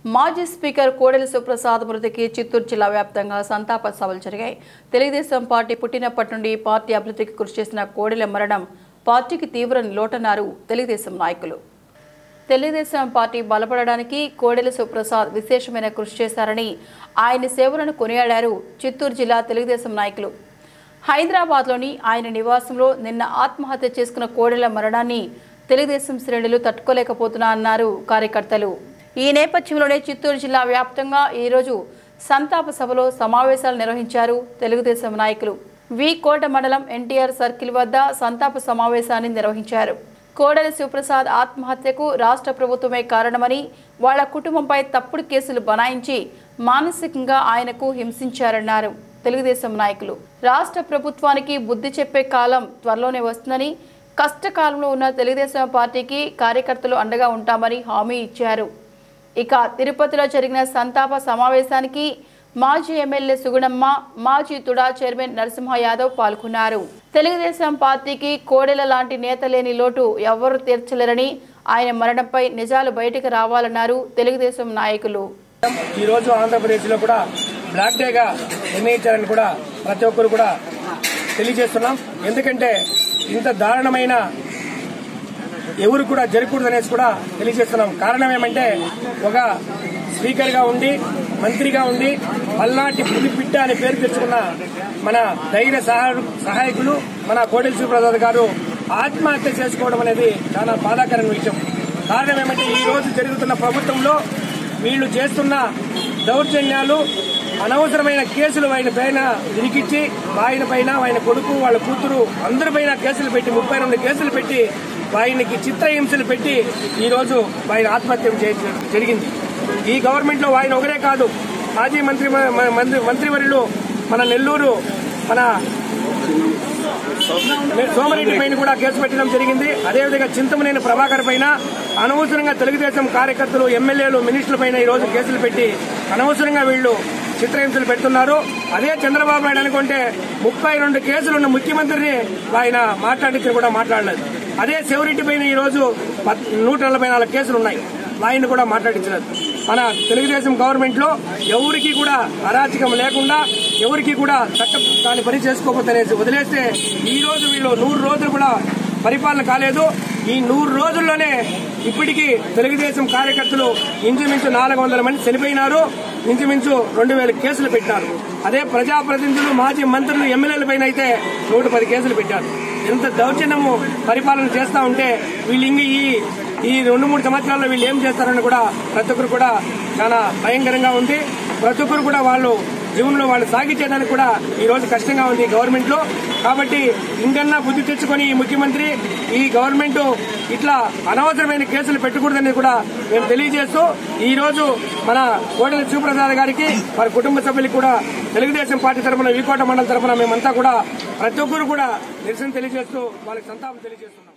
మాజీ స్పీకర్ కోడెల శివప్రసాద్ మృతికి చిత్తూరు జిల్లా వ్యాప్తంగా సంతాప సభలు జరిగాయి తెలుగుదేశం పార్టీ పుట్టినప్పటి నుండి పార్టీ అభివృద్ధికి కృషి చేసిన కోడెల మరణం పార్టీకి తీవ్ర లోటన్నారు తెలుగుదేశం నాయకులు తెలుగుదేశం పార్టీ బలపడడానికి కోడెల శివప్రసాద్ విశేషమైన కృషి చేశారని ఆయన సేవలను కొనియాడారు చిత్తూరు జిల్లా తెలుగుదేశం నాయకులు హైదరాబాద్లోని ఆయన నివాసంలో నిన్న ఆత్మహత్య చేసుకున్న కోడెల మరణాన్ని తెలుగుదేశం శ్రేణులు తట్టుకోలేకపోతున్నా అన్నారు కార్యకర్తలు ఈ నేపథ్యంలోనే చిత్తూరు జిల్లా వ్యాప్తంగా ఈరోజు సంతాప సభలో సమావేశాలు నిర్వహించారు తెలుగుదేశం నాయకులు వి కోట మండలం ఎన్టీఆర్ సర్కిల్ వద్ద సంతాప సమావేశాన్ని నిర్వహించారు కోడలి శివప్రసాద్ ఆత్మహత్యకు రాష్ట్ర ప్రభుత్వమే కారణమని వాళ్ళ కుటుంబంపై తప్పుడు కేసులు బనాయించి మానసికంగా ఆయనకు హింసించారన్నారు తెలుగుదేశం నాయకులు రాష్ట్ర ప్రభుత్వానికి బుద్ధి చెప్పే కాలం త్వరలోనే వస్తుందని కష్టకాలంలో ఉన్న తెలుగుదేశం పార్టీకి కార్యకర్తలు అండగా ఉంటామని హామీ ఇచ్చారు ఇక తిరుపతిలో జరిగిన సంతాప సమావేశానికి మాజీ ఎమ్మెల్యే సుగుణమ్మ మాజీ తుడా చైర్మన్ నరసింహ యాదవ్ పాల్గొన్నారు తెలుగుదేశం పార్టీకి కోడెల లాంటి నేత లేని లోటు ఎవ్వరూ తీర్చలేరని ఆయన మరణంపై నిజాలు బయటకు రావాలన్నారు తెలుగుదేశం నాయకులు ఈ రోజు ఆంధ్రప్రదేశ్ లో కూడా బ్లాక్ డేగా నిర్ణయించారని కూడా ప్రతి ఒక్కరు కూడా తెలియజేస్తున్నాం ఎందుకంటే ఇంత దారుణమైన ఎవరు కూడా జరగకూడదు అనేసి కూడా తెలియజేస్తున్నాం కారణం ఏమంటే ఒక స్పీకర్ గా ఉండి మంత్రిగా ఉండి పల్నాటి పులిపిట్ట అనే పేరు తెచ్చుకున్న మన ధైర్య సహా- సహాయకులు మన కోటెల శివప్రసాద్ గారు ఆత్మహత్య చేసుకోవడం అనేది చాలా బాధాకరమైన విషయం కారణం ఏమంటే ఈ రోజు జరుగుతున్న ప్రభుత్వంలో వీళ్ళు చేస్తున్న దౌర్జన్యాలు అనవసరమైన కేసులు ఆయన పైన ఇరికిచ్చి ఆయన పైన ఆయన కొడుకు వాళ్ళ కూతురు అందరిపైన కేసులు పెట్టి ముప్పై రెండు కేసులు పెట్టి ఆయనకి చిత్రహింసలు పెట్టి ఈ రోజు ఆయన ఆత్మహత్య చేయడం జరిగింది ఈ గవర్నమెంట్ లో ఆయన ఒకరే కాదు మాజీ మంత్రి మ- మంత్రి మంత్రివర్యులు మన నెల్లూరు మన సోమరెడ్డి పైన కూడా కేసు పెట్టడం జరిగింది అదేవిధంగా చింతమనేని ప్రభాకర్ పైన అనవసరంగా తెలుగుదేశం కార్యకర్తలు ఎమ్మెల్యేలు మినిస్టర్ల పైన ఈ రోజు కేసులు పెట్టి అనవసరంగా వీళ్ళు చిత్రహింసలు పెడుతున్నారు అదే చంద్రబాబు నాయుడు అనుకుంటే ముప్పై రెండు కేసులు ఉన్న ముఖ్యమంత్రిని ఆయన మాట్లాడించిన కూడా మాట్లాడలేదు అదే శివరెడ్డి పైన ఈ రోజు పద్- నూట నలభై నాలుగు కేసులు ఉన్నాయి ఆయన కూడా మాట్లాడించలేదు మన తెలుగుదేశం గవర్నమెంట్ లో ఎవరికి కూడా అరాచకం లేకుండా ఎవరికి కూడా చట్ట దాని పని చేసుకోకపోతే అనేసి వదిలేస్తే ఈ రోజు వీళ్ళు నూరు రోజులు కూడా పరిపాలన కాలేదు ఈ నూరు రోజుల్లోనే ఇప్పటికీ తెలుగుదేశం కార్యకర్తలు ఇంచుమించు నాలుగు వందల మంది చనిపోయినారు ఇంచుమించు రెండు వేల కేసులు పెట్టినారు అదే ప్రజాప్రతినిధులు మాజీ మంత్రులు ఎమ్మెల్యేల పైన అయితే నూట పది కేసులు పెట్టారు ఎంత దౌర్జన్యము పరిపాలన చేస్తా ఉంటే వీళ్ళు ఇంక ఈ ఈ రెండు మూడు సంవత్సరాల్లో వీళ్ళు ఏం చేస్తారని కూడా ప్రతి ఒక్కరు కూడా చాలా భయంకరంగా ఉంది ప్రతి ఒక్కరు కూడా వాళ్ళు జీవనంలో వాళ్ళు సాగించేదానికి కూడా ఈ రోజు కష్టంగా ఉంది గవర్నమెంట్ లో కాబట్టి ఇంకన్నా బుద్ధి తెచ్చుకొని ఈ ముఖ్యమంత్రి ఈ గవర్నమెంట్ ఇట్లా అనవసరమైన కేసులు పెట్టకూడదని కూడా మేము తెలియజేస్తూ ఈ రోజు మన కోటల శివప్రసాద్ గారికి వారి కుటుంబ సభ్యులకు కూడా తెలుగుదేశం పార్టీ తరఫున వికోట మండలి తరఫున మేమంతా కూడా ప్రతి ఒక్కరు కూడా నిరసన తెలియజేస్తూ వాళ్ళకి సంతాపం తెలియజేస్తున్నాం